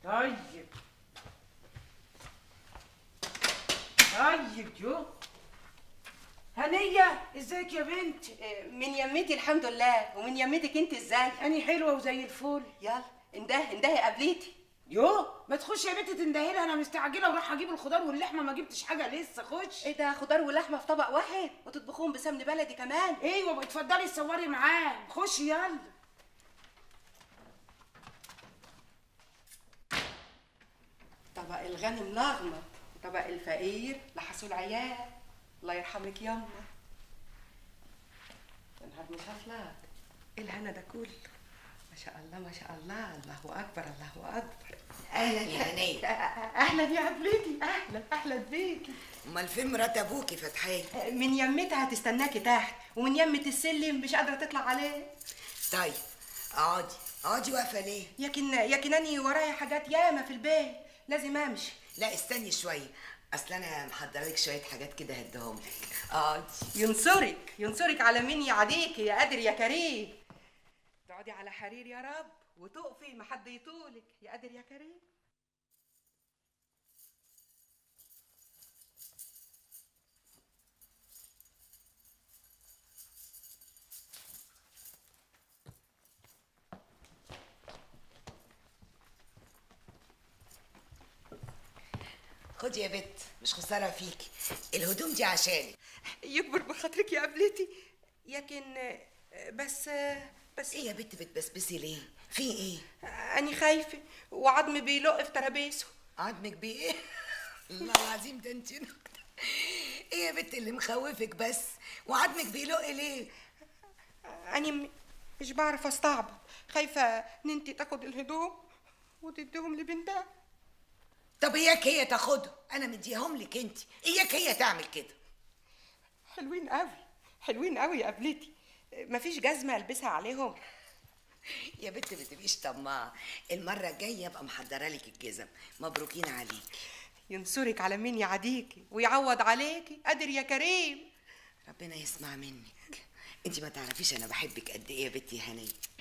طيب طيب جو هنية ازيك يا بنت من يمتي الحمد لله ومن يمتك انت ازاي أني حلوة وزي الفل يلا انده انده قبليتي يو ما تخش يا بنت تندهلي انا مستعجله وراح اجيب الخضار واللحمه ما جبتش حاجه لسه خش ايه ده خضار ولحمه في طبق واحد وتطبخوهم بسمن بلدي كمان ايوه اتفضلي تصوري معاه خش يلا طبق الغني منغمط وطبق الفقير لحسوا العيال الله يرحمك يما يا نهار مش هطلع ايه الهنا ده كله ما شاء الله ما شاء الله الله اكبر الله اكبر اهلا يا هنيه اهلا يا قبلتي اهلا اهلا بيكي امال فين مرات ابوكي فتحيه من يمتها هتستناكي تحت ومن يمة السلم مش قادره تطلع عليه طيب اقعدي اقعدي واقفه ليه يمكن يمكن اني ورايا حاجات ياما في البيت لازم امشي لا استني شويه اصل انا محضره لك شويه حاجات كده هديهم لك اقعدي ينصرك ينصرك على مين يعديكي يا قادر يا كريم تقعدي على حرير يا رب وتقفي ما حد يطولك يا قادر يا كريم خدي يا بت مش خساره فيكي الهدوم دي عشاني يكبر بخاطرك يا قبلتي لكن بس بس ايه يا بت بتبسبسي ليه في ايه اني خايفه وعظمي بيلق في ترابيسه عظمك بيه ايه الله العظيم ده انت نكتة. ايه يا بت اللي مخوفك بس وعظمك بيلق ليه اني م- مش بعرف استعبط خايفه ان انت تاخد الهدوم وتديهم لبنتها طب اياك هي تاخده انا مديهم لك انت اياك هي تعمل كده حلوين قوي حلوين قوي يا قبلتي مفيش جزمه البسها عليهم يا بنت ما تبقيش طماعه المره الجايه ابقى محضره لك الجزم مبروكين عليك ينصرك على مين يعديكي ويعوض عليكي قادر يا كريم ربنا يسمع منك انت ما تعرفيش انا بحبك قد ايه يا بنتي هنيه